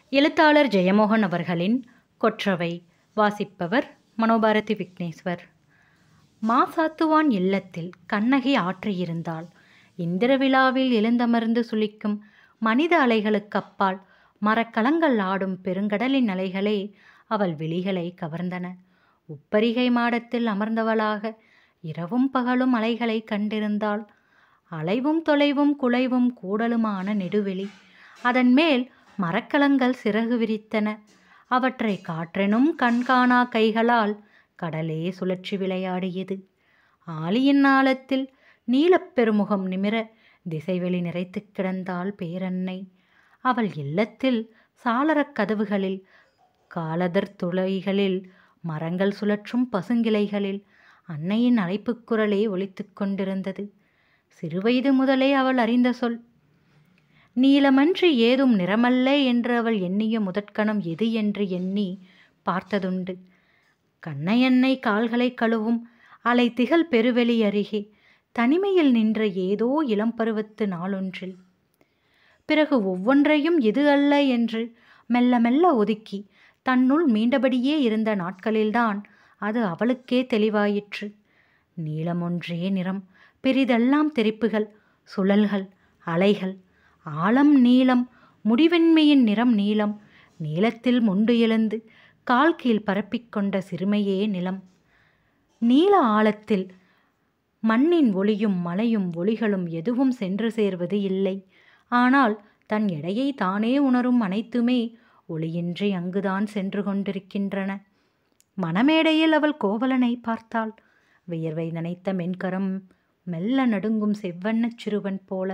எழுத்தாளர் ஜெயமோகன் அவர்களின் கொற்றவை வாசிப்பவர் மனோபாரதி விக்னேஸ்வர் மாசாத்துவான் இல்லத்தில் கண்ணகி ஆற்றியிருந்தாள் இந்திர விழாவில் எழுந்தமர்ந்து சுளிக்கும் மனித அலைகளுக்கு அப்பால் மரக்கலங்கள் ஆடும் பெருங்கடலின் அலைகளே அவள் விழிகளை கவர்ந்தன உப்பரிகை மாடத்தில் அமர்ந்தவளாக இரவும் பகலும் அலைகளை கண்டிருந்தாள் அலைவும் தொலைவும் குலைவும் கூடலுமான நெடுவெளி அதன் மேல் மரக்கலங்கள் சிறகு விரித்தன அவற்றை காற்றெனும் கண்காணா கைகளால் கடலே சுழற்றி விளையாடியது ஆலியின் ஆழத்தில் நீலப் பெருமுகம் நிமிர திசைவெளி நிறைத்து கிடந்தாள் பேரன்னை அவள் இல்லத்தில் சாளரக் கதவுகளில் காலதர் துளைகளில் மரங்கள் சுழற்றும் பசுங்கிளைகளில் அன்னையின் அழைப்புக் குரலே ஒலித்துக் கொண்டிருந்தது சிறுவயது முதலே அவள் அறிந்த சொல் நீலமன்றி ஏதும் நிறமல்ல என்று அவள் எண்ணிய முதற்கணம் எது என்று எண்ணி பார்த்ததுண்டு கண்ணையன்னை கால்களை கழுவும் அலை திகழ் பெருவெளி அருகே தனிமையில் நின்ற ஏதோ இளம் பருவத்து நாளொன்றில் பிறகு ஒவ்வொன்றையும் இது அல்ல என்று மெல்ல மெல்ல ஒதுக்கி தன்னுள் மீண்டபடியே இருந்த நாட்களில்தான் அது அவளுக்கே தெளிவாயிற்று நீளமொன்றே நிறம் பெரிதெல்லாம் தெரிப்புகள் சுழல்கள் அலைகள் ஆழம் நீளம் முடிவெண்மையின் நிறம் நீளம் நீளத்தில் முண்டு எழுந்து கால் கீழ் பரப்பிக்கொண்ட சிறுமையே நிலம் நீல ஆழத்தில் மண்ணின் ஒளியும் மலையும் ஒளிகளும் எதுவும் சென்று சேர்வது இல்லை ஆனால் தன் எடையை தானே உணரும் அனைத்துமே ஒளியின்றி அங்குதான் சென்று கொண்டிருக்கின்றன மணமேடையில் அவள் கோவலனை பார்த்தாள் வியர்வை நனைத்த மென்கரம் மெல்ல நடுங்கும் செவ்வண்ணச் சிறுவன் போல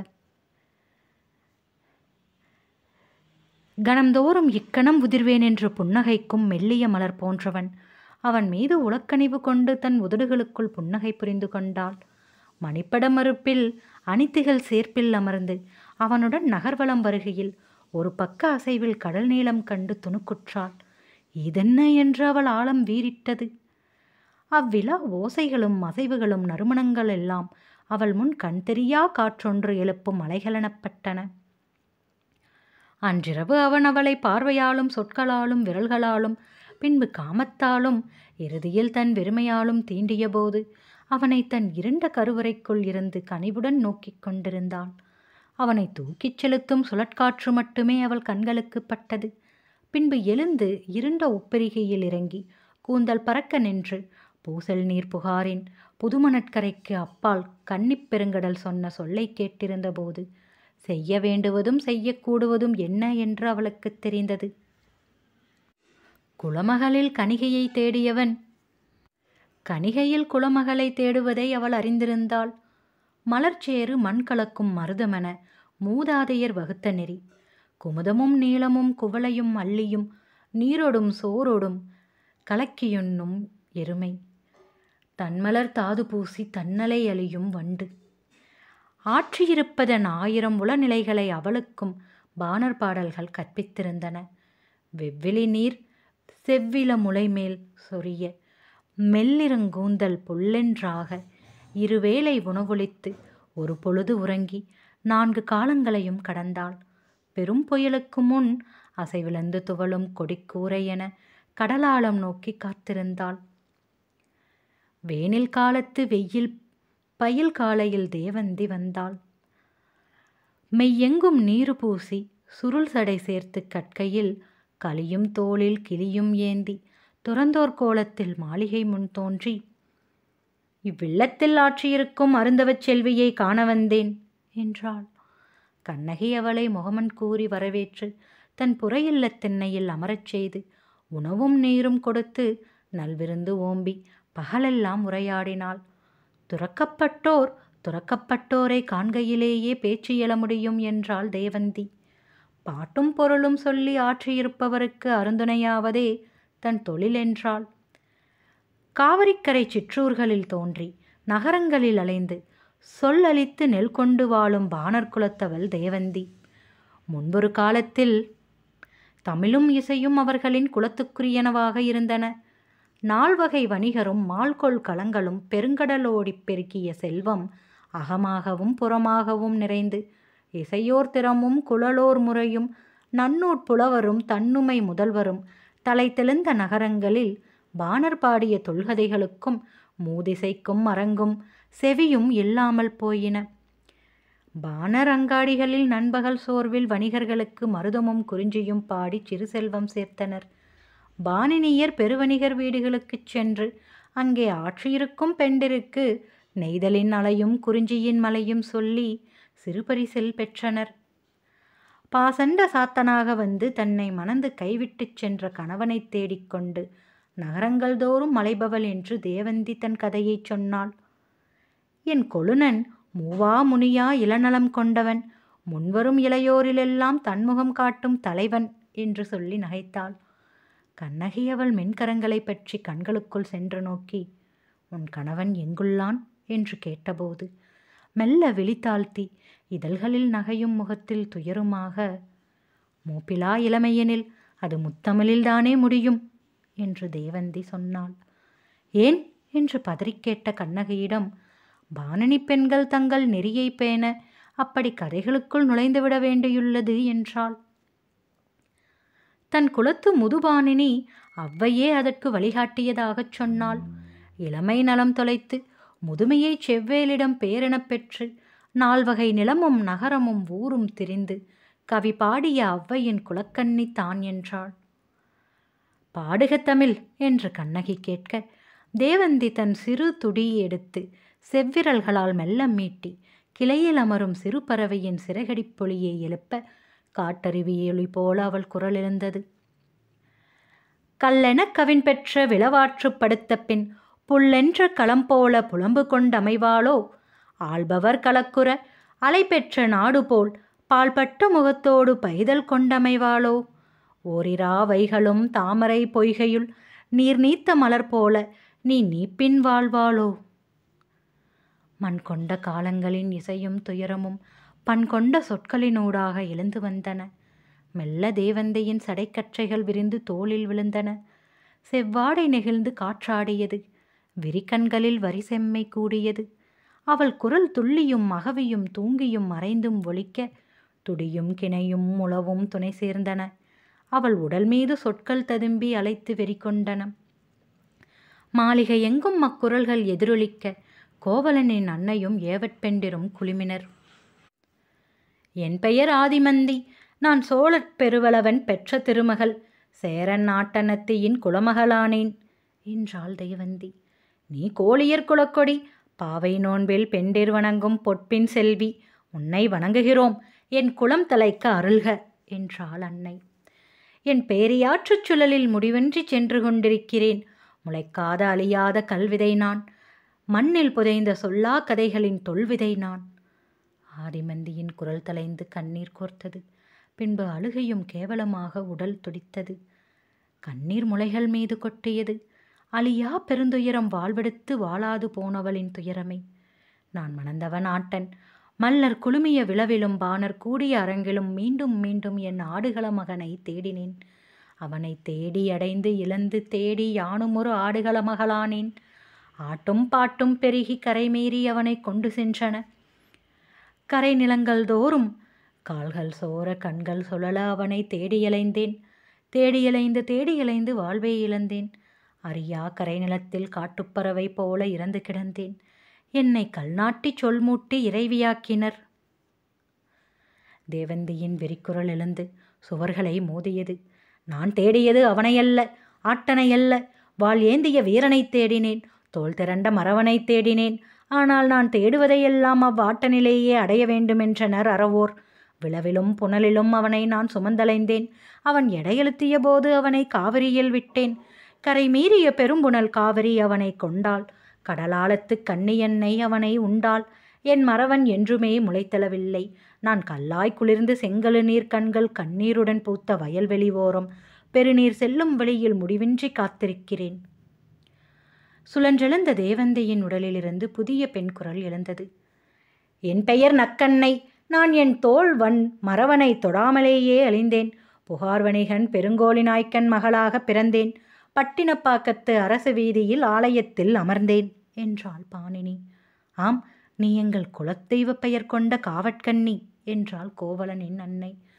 கணம்தோறும் இக்கணம் உதிர்வேன் என்று புன்னகைக்கும் மெல்லிய மலர் போன்றவன் அவன் மீது உலக்கணிவு கொண்டு தன் உதடுகளுக்குள் புன்னகை புரிந்து கொண்டாள் மணிப்பட மறுப்பில் அனித்திகள் சேர்ப்பில் அமர்ந்து அவனுடன் நகர்வலம் வருகையில் ஒரு பக்க அசைவில் கடல் நீளம் கண்டு துணுக்குற்றாள் இதென்ன என்று அவள் ஆழம் வீறிட்டது அவ்விழா ஓசைகளும் அசைவுகளும் நறுமணங்கள் எல்லாம் அவள் முன் கண் தெரியா காற்றொன்று எழுப்பும் அலைகளெனப்பட்டன அன்றிரவு அவன் அவளை பார்வையாலும் சொற்களாலும் விரல்களாலும் பின்பு காமத்தாலும் இறுதியில் தன் வெறுமையாலும் தீண்டியபோது அவனை தன் இருண்ட கருவறைக்குள் இருந்து கனிவுடன் நோக்கிக் கொண்டிருந்தாள் அவனை தூக்கிச் செலுத்தும் சுழற்காற்று மட்டுமே அவள் கண்களுக்கு பட்டது பின்பு எழுந்து இருண்ட உப்பெரிகையில் இறங்கி கூந்தல் பறக்க நின்று பூசல் நீர் புகாரின் புதுமணற்கரைக்கு அப்பால் கன்னிப் பெருங்கடல் சொன்ன சொல்லை கேட்டிருந்த போது செய்ய வேண்டுவதும் செய்யக்கூடுவதும் என்ன என்று அவளுக்கு தெரிந்தது குலமகளில் கணிகையை தேடியவன் கணிகையில் குலமகளை தேடுவதை அவள் அறிந்திருந்தாள் மலர்ச்சேறு மண் கலக்கும் மருதமென மூதாதையர் வகுத்த நெறி குமுதமும் நீளமும் குவளையும் அள்ளியும் நீரொடும் சோறொடும் கலக்கியுண்ணும் எருமை தன்மலர் தாது பூசி தன்னலை அழியும் வண்டு ஆற்றியிருப்பதன் ஆயிரம் உளநிலைகளை அவளுக்கும் பாணர் பாடல்கள் கற்பித்திருந்தன வெவ்விழி நீர் செவ்வில முளைமேல் சொரிய மெல்லிரங்கூந்தல் புல்லென்றாக இருவேளை உணவொழித்து ஒரு பொழுது உறங்கி நான்கு காலங்களையும் கடந்தாள் பெரும் புயலுக்கு முன் அசைவிழந்து துவளும் கொடிக்கூரை என கடலாளம் நோக்கி காத்திருந்தாள் வேனில் காலத்து வெயில் பயில் காலையில் தேவந்தி வந்தாள் மெய்யெங்கும் நீரு பூசி சுருள் சடை சேர்த்து கற்கையில் கலியும் தோளில் கிளியும் ஏந்தி துறந்தோர் கோலத்தில் மாளிகை முன் தோன்றி இவ்வில்லத்தில் ஆற்றியிருக்கும் அருந்தவச் செல்வியை காண வந்தேன் என்றாள் கண்ணகி அவளை முகமன் கூறி வரவேற்று தன் புற இல்லத் திண்ணையில் அமரச் செய்து உணவும் நீரும் கொடுத்து நல்விருந்து ஓம்பி பகலெல்லாம் உரையாடினாள் துறக்கப்பட்டோர் துறக்கப்பட்டோரை காண்கையிலேயே பேச்சு எழ முடியும் என்றாள் தேவந்தி பாட்டும் பொருளும் சொல்லி ஆற்றியிருப்பவருக்கு அருந்துணையாவதே தன் தொழில் என்றாள் காவிரிக்கரை சிற்றூர்களில் தோன்றி நகரங்களில் அலைந்து சொல்லளித்து நெல் கொண்டு வாழும் பாணர் குலத்தவள் தேவந்தி முன்பொரு காலத்தில் தமிழும் இசையும் அவர்களின் குலத்துக்குரியனவாக இருந்தன நால்வகை வணிகரும் மால்கொள் களங்களும் பெருங்கடலோடிப் பெருக்கிய செல்வம் அகமாகவும் புறமாகவும் நிறைந்து இசையோர் திறமும் குழலோர் முறையும் நன்னூற் புலவரும் தன்னுமை முதல்வரும் தலை தெளிந்த நகரங்களில் பாணர் பாடிய தொல்கதைகளுக்கும் மூதிசைக்கும் அரங்கும் செவியும் இல்லாமல் போயின பாணர் அங்காடிகளில் நண்பகல் சோர்வில் வணிகர்களுக்கு மருதமும் குறிஞ்சியும் பாடி சிறு செல்வம் சேர்த்தனர் பாணினியர் பெருவணிகர் வீடுகளுக்குச் சென்று அங்கே ஆற்றியிருக்கும் பெண்டிருக்கு நெய்தலின் அலையும் குறிஞ்சியின் மலையும் சொல்லி சிறுபரிசில் பெற்றனர் பாசண்ட சாத்தனாக வந்து தன்னை மணந்து கைவிட்டுச் சென்ற கணவனைத் தேடிக்கொண்டு நகரங்கள் தோறும் மலைபவள் என்று தேவந்தி தன் கதையைச் சொன்னாள் என் கொழுனன் மூவா முனியா இளநலம் கொண்டவன் முன்வரும் இளையோரிலெல்லாம் தன்முகம் காட்டும் தலைவன் என்று சொல்லி நகைத்தாள் கண்ணகி அவள் மென்கரங்களை பற்றி கண்களுக்குள் சென்று நோக்கி உன் கணவன் எங்குள்ளான் என்று கேட்டபோது மெல்ல விழித்தாழ்த்தி இதழ்களில் நகையும் முகத்தில் துயருமாக மூப்பிலா இளமையெனில் அது முத்தமிழில்தானே முடியும் என்று தேவந்தி சொன்னாள் ஏன் என்று பதறிக் கேட்ட கண்ணகியிடம் பாணனி பெண்கள் தங்கள் நெறியை பேண அப்படி கதைகளுக்குள் நுழைந்துவிட வேண்டியுள்ளது என்றாள் தன் குலத்து முதுபாணினி அவ்வையே அதற்கு வழிகாட்டியதாகச் சொன்னாள் இளமை நலம் தொலைத்து முதுமையை செவ்வேலிடம் பேரெனப் பெற்று நால்வகை நிலமும் நகரமும் ஊரும் திரிந்து கவி பாடிய அவ்வையின் குலக்கண்ணி தான் என்றாள் பாடுக தமிழ் என்று கண்ணகி கேட்க தேவந்தி தன் சிறு துடி எடுத்து செவ்விரல்களால் மெல்ல மீட்டி கிளையில் அமரும் சிறு பறவையின் சிறகடிப் பொலியை எழுப்ப காட்டருவியொலி போல அவள் குரல் எழுந்தது கல்லெனக் கவின் பெற்ற விளவாற்று படுத்த பின் புல்லென்ற களம் போல புலம்பு கொண்டமைவாளோ ஆள்பவர் கலக்குற அலை பெற்ற நாடு போல் பால்பட்ட முகத்தோடு பைதல் கொண்டமைவாளோ ஓரிரா வைகளும் தாமரை பொய்கையுள் நீர் நீத்த மலர் போல நீ நீப்பின் வாழ்வாளோ மண் கொண்ட காலங்களின் இசையும் துயரமும் பண் கொண்ட சொற்களினூடாக எழுந்து வந்தன மெல்ல தேவந்தையின் சடைக்கற்றைகள் விரிந்து தோளில் விழுந்தன செவ்வாடை நெகிழ்ந்து காற்றாடியது விரிக்கண்களில் வரி செம்மை கூடியது அவள் குரல் துள்ளியும் மகவியும் தூங்கியும் மறைந்தும் ஒலிக்க துடியும் கிணையும் உளவும் துணை சேர்ந்தன அவள் உடல் மீது சொற்கள் ததும்பி அலைத்து வெறிகொண்டன மாளிகை எங்கும் அக்குரல்கள் எதிரொலிக்க கோவலனின் அன்னையும் ஏவற்பெண்டிரும் குழுமினர் என் பெயர் ஆதிமந்தி நான் சோழற் பெருவளவன் பெற்ற திருமகள் சேரன் நாட்டனத்தியின் குலமகளானேன் என்றாள் தெய்வந்தி நீ கோழியர் குலக்கொடி பாவை நோன்பில் பெண்டிர் வணங்கும் பொற்பின் செல்வி உன்னை வணங்குகிறோம் என் குலம் தலைக்க அருள்க என்றாள் அன்னை என் பேரியாற்றுச் சுழலில் முடிவின்றி சென்று கொண்டிருக்கிறேன் முளைக்காத அழியாத கல்விதை நான் மண்ணில் புதைந்த சொல்லா கதைகளின் தொல்விதை நான் ஆதிமந்தியின் குரல் தலைந்து கண்ணீர் கோர்த்தது பின்பு அழுகையும் கேவலமாக உடல் துடித்தது கண்ணீர் முளைகள் மீது கொட்டியது அழியா பெருந்துயரம் வாழ்வெடுத்து வாழாது போனவளின் துயரமே நான் மணந்தவன் ஆட்டன் மல்லர் குழுமிய விளவிலும் பாணர் கூடிய அரங்கிலும் மீண்டும் மீண்டும் என் ஆடுகள மகனை தேடினேன் அவனை தேடி அடைந்து இழந்து தேடி யானும் ஒரு ஆடுகள மகளானேன் ஆட்டும் பாட்டும் பெருகி கரைமீறி அவனை கொண்டு சென்றன கரை நிலங்கள் தோறும் கால்கள் சோர கண்கள் சுழல அவனை தேடியலைந்தேன் தேடியலைந்து தேடியலைந்து வாழ்வை இழந்தேன் அறியா கரை நிலத்தில் காட்டுப்பறவை போல இறந்து கிடந்தேன் என்னை கல்நாட்டி சொல்மூட்டி இறைவியாக்கினர் தேவந்தியின் வெறிக்குரல் எழுந்து சுவர்களை மோதியது நான் தேடியது அவனையல்ல ஆட்டனையல்ல வாள் ஏந்திய வீரனை தேடினேன் தோல் திரண்ட மறவனை தேடினேன் ஆனால் நான் தேடுவதையெல்லாம் அவ்வாட்டனிலேயே அடைய வேண்டுமென்றனர் அறவோர் விளவிலும் புனலிலும் அவனை நான் சுமந்தலைந்தேன் அவன் எடையெழுத்திய போது அவனை காவிரியில் விட்டேன் கரை மீறிய பெரும்புணல் காவிரி அவனை கொண்டாள் கடலாளத்து கன்னியன்னை அவனை உண்டாள் என் மறவன் என்றுமே முளைத்தளவில்லை நான் கல்லாய் குளிர்ந்து செங்கழு நீர் கண்கள் கண்ணீருடன் பூத்த வயல்வெளி ஓரம் பெருநீர் செல்லும் வழியில் முடிவின்றி காத்திருக்கிறேன் சுழன்றெழுந்த தேவந்தையின் உடலிலிருந்து புதிய பெண் குரல் எழுந்தது என் பெயர் நக்கண்ணை நான் என் தோள் வன் மறவனை தொடாமலேயே அழிந்தேன் புகார் வணிகன் பெருங்கோழி நாய்க்கன் மகளாக பிறந்தேன் பட்டினப்பாக்கத்து அரசு வீதியில் ஆலயத்தில் அமர்ந்தேன் என்றாள் பாணினி ஆம் நீ எங்கள் குலத்தெய்வ பெயர் கொண்ட காவற்கண்ணி என்றாள் கோவலனின் அன்னை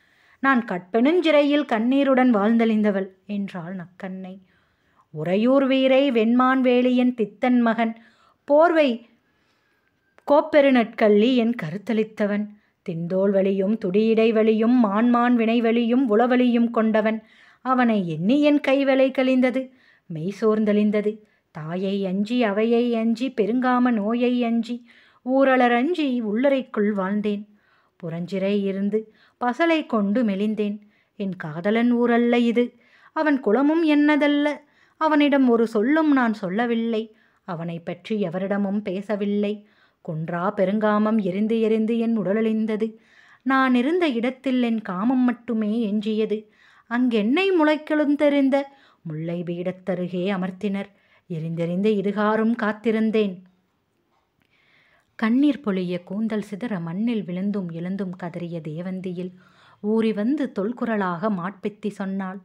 நான் கற்பெனுஞ்சிறையில் கண்ணீருடன் வாழ்ந்தழிந்தவள் என்றாள் நக்கண்ணை உறையூர் வீரை வெண்மான் வேலியன் பித்தன் மகன் போர்வை கோப்பெரு நட்கள்ளி என் கருத்தளித்தவன் திந்தோல் வலியும் துடியிடை வலியும் மான்மான் வினைவலியும் உளவலியும் கொண்டவன் அவனை எண்ணி என் கைவலை கழிந்தது மெய் சோர்ந்தழிந்தது தாயை அஞ்சி அவையை அஞ்சி பெருங்காம நோயை அஞ்சி ஊரலர் அஞ்சி உள்ளறைக்குள் வாழ்ந்தேன் புறஞ்சிறை இருந்து பசலை கொண்டு மெலிந்தேன் என் காதலன் ஊரல்ல இது அவன் குலமும் என்னதல்ல அவனிடம் ஒரு சொல்லும் நான் சொல்லவில்லை அவனை பற்றி எவரிடமும் பேசவில்லை குன்றா பெருங்காமம் எரிந்து எரிந்து என் உடலழிந்தது நான் இருந்த இடத்தில் என் காமம் மட்டுமே எஞ்சியது அங்கென்னை முளைக்கெழுந்தெறிந்த முல்லை பீடத்தருகே அமர்த்தினர் எரிந்தெறிந்த இதுகாரும் காத்திருந்தேன் கண்ணீர் பொழிய கூந்தல் சிதற மண்ணில் விழுந்தும் எழுந்தும் கதறிய தேவந்தியில் ஊறி வந்து தொல்குரலாக மாட்பித்தி சொன்னாள்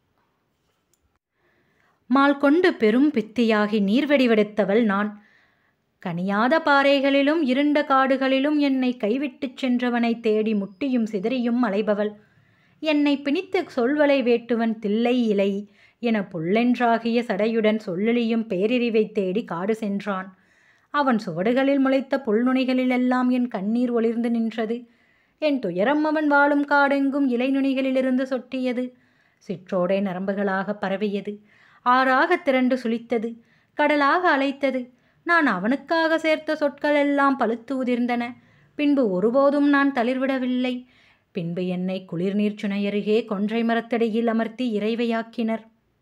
மால் கொண்டு பெரும் பித்தியாகி நீர்வெடிவெடுத்தவள் நான் கனியாத பாறைகளிலும் இருண்ட காடுகளிலும் என்னை கைவிட்டுச் சென்றவனை தேடி முட்டியும் சிதறியும் அலைபவள் என்னை பிணித்து சொல்வலை வேட்டுவன் தில்லை இலை என புல்லென்றாகிய சடையுடன் சொல்லலியும் பேரிரிவை தேடி காடு சென்றான் அவன் சுவடுகளில் முளைத்த புல்நுனிகளிலெல்லாம் என் கண்ணீர் ஒளிர்ந்து நின்றது என் துயரம் அவன் வாழும் காடெங்கும் இலைநுனிகளிலிருந்து சொட்டியது சிற்றோடை நரம்புகளாக பரவியது ஆறாக திரண்டு சுழித்தது கடலாக அலைத்தது நான் அவனுக்காக சேர்த்த சொற்கள் எல்லாம் பழுத்து உதிர்ந்தன பின்பு ஒருபோதும் நான் தளிர்விடவில்லை பின்பு என்னை குளிர்நீர் சுனையருகே கொன்றை மரத்தடியில் அமர்த்தி இறைவையாக்கினர்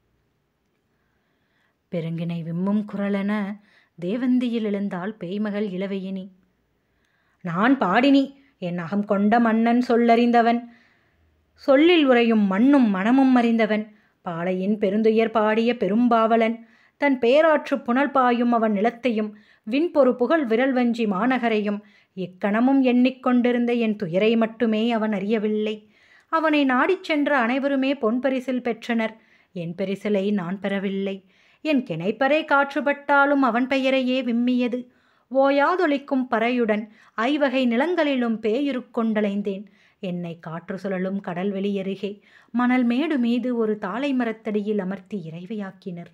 பெருங்கினை விம்மும் குரலென தேவந்தியில் எழுந்தாள் பேய்மகள் இளவையினி நான் பாடினி என் அகம் கொண்ட மன்னன் சொல்லறிந்தவன் சொல்லில் உறையும் மண்ணும் மனமும் அறிந்தவன் பாளையின் பெருந்துயர் பாடிய பெரும்பாவலன் தன் பேராற்று புனல் பாயும் அவன் நிலத்தையும் விண்பொரு புகழ் விரல் வஞ்சி மாநகரையும் இக்கணமும் எண்ணிக்கொண்டிருந்த என் துயரை மட்டுமே அவன் அறியவில்லை அவனை நாடிச் சென்ற அனைவருமே பொன் பரிசில் பெற்றனர் என் பரிசிலை நான் பெறவில்லை என் கிணைப்பறை காற்றுப்பட்டாலும் அவன் பெயரையே விம்மியது ஓயாதொலிக்கும் பறையுடன் ஐவகை நிலங்களிலும் பேயுருக்கொண்டலைந்தேன் என்னை காற்று சுழலும் கடல் வெளியருகே மணல் மேடு மீது ஒரு தாளை மரத்தடியில் அமர்த்தி இறைவையாக்கினர்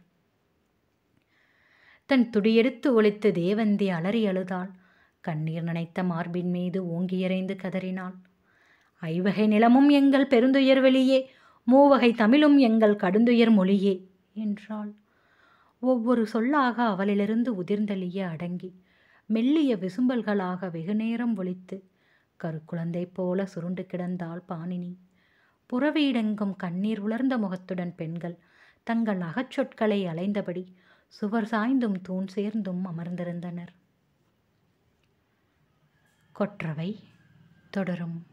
தன் துடியெடுத்து ஒழித்து தேவந்தி அலறி அழுதாள் கண்ணீர் நனைத்த மார்பின் மீது ஓங்கியறைந்து கதறினாள் ஐவகை நிலமும் எங்கள் பெருந்துயர் வெளியே மூவகை தமிழும் எங்கள் கடுந்துயர் மொழியே என்றாள் ஒவ்வொரு சொல்லாக அவளிலிருந்து உதிர்ந்தெளிய அடங்கி மெல்லிய விசும்பல்களாக வெகுநேரம் ஒலித்து கருக்குழந்தை போல சுருண்டு கிடந்தாள் பாணினி புறவீடெங்கும் கண்ணீர் உலர்ந்த முகத்துடன் பெண்கள் தங்கள் அகச்சொற்களை அலைந்தபடி சுவர் சாய்ந்தும் தூண் சேர்ந்தும் அமர்ந்திருந்தனர் கொற்றவை தொடரும்